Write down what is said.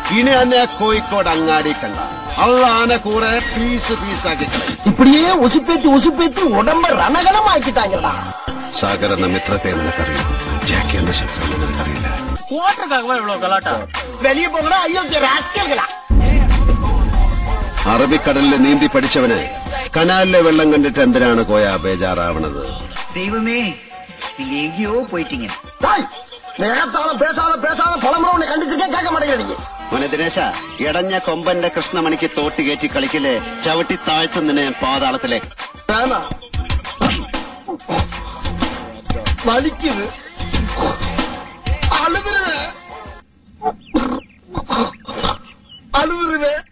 ഇനി അന്നെ കോഴിക്കോട് അങ്ങാടി കണ്ട അള്ളാനെ കൂടെ പീസ് പീസാക്കി കളയും இப்படியே உசுப்பேத்தி உசுப்பேத்தி உடம்ப ரணகலம் ஆக்கிட்டாங்கடா സാഗർ എന്ന മിത്രത്തെ നിനക്കറിയാം ജാക്കി എന്ന ശത്രുവിനെ നിനക്കറിയില്ല குவாட்டருக்காகவா இவ்வளவு கலாட்டா வெளியே போங்கடா அயோக்கிய ராஸ்கல்களா അറബിക്കടലിൽ നീന്തി പഠിച്ചവന് കനാലിലെ വെള്ളം കണ്ടിട്ട് എന്തിനാണ് കോയ ബേജാറാവണത് தெய்வமே நீங்க எங்கேயோ போயிட்டீங்க டாய் நேரத்தால பேசாத பேசாத பழமுறை உன்னை கண்டிச்சுக்கே கேட்க மாட்டேங்கிறீங்க മോനെ ദിനേശ ഇടഞ്ഞ കൊമ്പന്റെ കൃഷ്ണമണിക്ക് തോട്ടി കയറ്റി കളിക്കല് ചവിട്ടി താഴ്ത്തുന്നതിന് പാതാളത്തിലേക്ക് வேணாம் வலிக்குது அழுதுருவேன் அழுதுருவேன்